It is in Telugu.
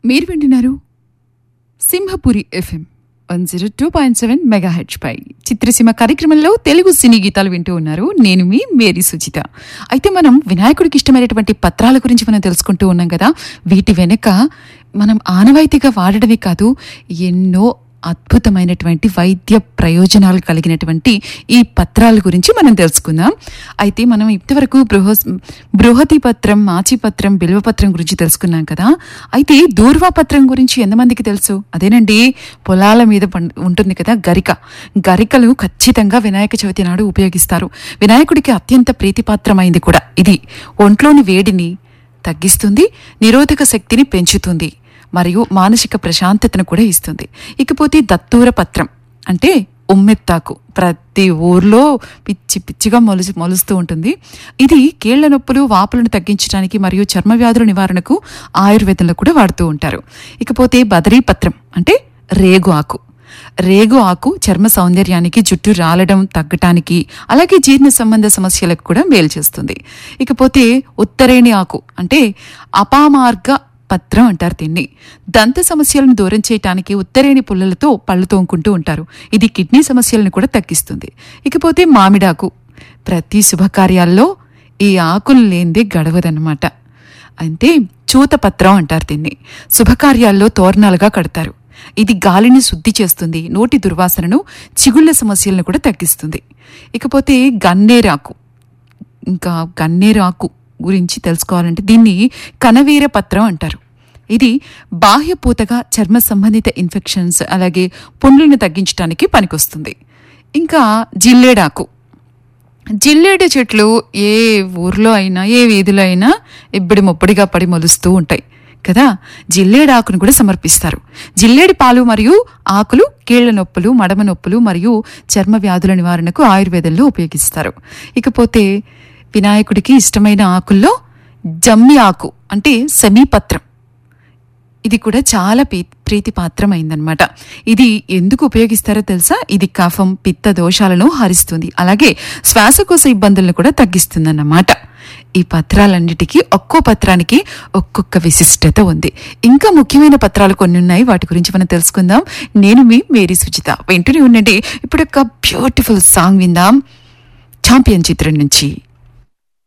మీరు వింటున్నారు Simhapuri FM one zero two point seven mega హెచ్ పై చిత్రసీమ కార్యక్రమంలో తెలుగు సినీ గీతాలు వింటూ ఉన్నారు నేను మీ మేరీ సుచిత అయితే మనం వినాయకుడికి ఇష్టమైనటువంటి పత్రాల గురించి మనం తెలుసుకుంటూ ఉన్నాం కదా వీటి వెనుక మనం ఆనవాయితీగా వాడడమే కాదు ఎన్నో అద్భుతమైనటువంటి వైద్య ప్రయోజనాలు కలిగినటువంటి ఈ పత్రాల గురించి మనం తెలుసుకుందాం అయితే మనం ఇంతవరకు బృహ బృహతి పత్రం మాచి పత్రం బిల్వపత్రం గురించి తెలుసుకున్నాం కదా అయితే దూర్వా పత్రం గురించి ఎంతమందికి తెలుసు అదేనండి పొలాల మీద పం- ఉంటుంది కదా గరిక గరికలు ఖచ్చితంగా వినాయక చవితి నాడు ఉపయోగిస్తారు వినాయకుడికి అత్యంత ప్రీతిపాత్రమైంది కూడా ఇది ఒంట్లోని వేడిని తగ్గిస్తుంది నిరోధక శక్తిని పెంచుతుంది మరియు మానసిక ప్రశాంతతను కూడా ఇస్తుంది ఇకపోతే దత్తూర పత్రం అంటే ఉమ్మెత్తాకు ప్రతి ఊర్లో పిచ్చి పిచ్చిగా మొలుసు మొలుస్తూ ఉంటుంది ఇది కీళ్ల నొప్పులు వాపులను తగ్గించడానికి మరియు చర్మ వ్యాధుల నివారణకు ఆయుర్వేదంలో కూడా వాడుతూ ఉంటారు ఇకపోతే బదరీ పత్రం అంటే రేగు ఆకు రేగు ఆకు చర్మ సౌందర్యానికి జుట్టు రాలడం తగ్గటానికి అలాగే జీర్ణ సంబంధ సమస్యలకు కూడా మేలు చేస్తుంది ఇకపోతే ఉత్తరేణి ఆకు అంటే అపామార్గ పత్రం అంటారు దీన్ని దంత సమస్యలను దూరం చేయటానికి ఉత్తరేణి పుల్లలతో పళ్ళు తోముకుంటూ ఉంటారు ఇది కిడ్నీ సమస్యలను కూడా తగ్గిస్తుంది ఇకపోతే మామిడాకు ప్రతి శుభకార్యాల్లో ఈ ఆకులు లేనిదే గడవదన్నమాట అంటే చూతపత్రం అంటారు దీన్ని శుభకార్యాల్లో తోరణాలుగా కడతారు ఇది గాలిని శుద్ధి చేస్తుంది నోటి దుర్వాసనను చిగుళ్ల సమస్యలను కూడా తగ్గిస్తుంది ఇకపోతే గన్నేరాకు ఇంకా గన్నేరు ఆకు గురించి తెలుసుకోవాలంటే దీన్ని కనవీర పత్రం అంటారు ఇది బాహ్యపూతగా చర్మ సంబంధిత ఇన్ఫెక్షన్స్ అలాగే పుండ్లను తగ్గించడానికి పనికొస్తుంది ఇంకా జిల్లేడాకు జిల్లేడు చెట్లు ఏ ఊర్లో అయినా ఏ వీధిలో అయినా ఇబ్బడి ముప్పడిగా పడి మొలుస్తూ ఉంటాయి కదా జిల్లేడు ఆకును కూడా సమర్పిస్తారు జిల్లేడి పాలు మరియు ఆకులు కీళ్ల నొప్పులు మడమ నొప్పులు మరియు చర్మ వ్యాధుల నివారణకు ఆయుర్వేదంలో ఉపయోగిస్తారు ఇకపోతే వినాయకుడికి ఇష్టమైన ఆకుల్లో జమ్మి ఆకు అంటే సమీపత్రం ఇది కూడా చాలా పీ- ప్రీతిపాత్రమైందనమాట ఇది ఎందుకు ఉపయోగిస్తారో తెలుసా ఇది కఫం పిత్త దోషాలను హరిస్తుంది అలాగే శ్వాసకోశ ఇబ్బందులను కూడా తగ్గిస్తుందన్నమాట ఈ పత్రాలన్నిటికీ ఒక్కో పత్రానికి ఒక్కొక్క విశిష్టత ఉంది ఇంకా ముఖ్యమైన పత్రాలు కొన్ని ఉన్నాయి వాటి గురించి మనం తెలుసుకుందాం నేను మీ మేరీ సుచిత వెంటనే ఉండండి ఇప్పుడు ఒక బ్యూటిఫుల్ సాంగ్ విందాం ఛాంపియన్ చిత్రం నుంచి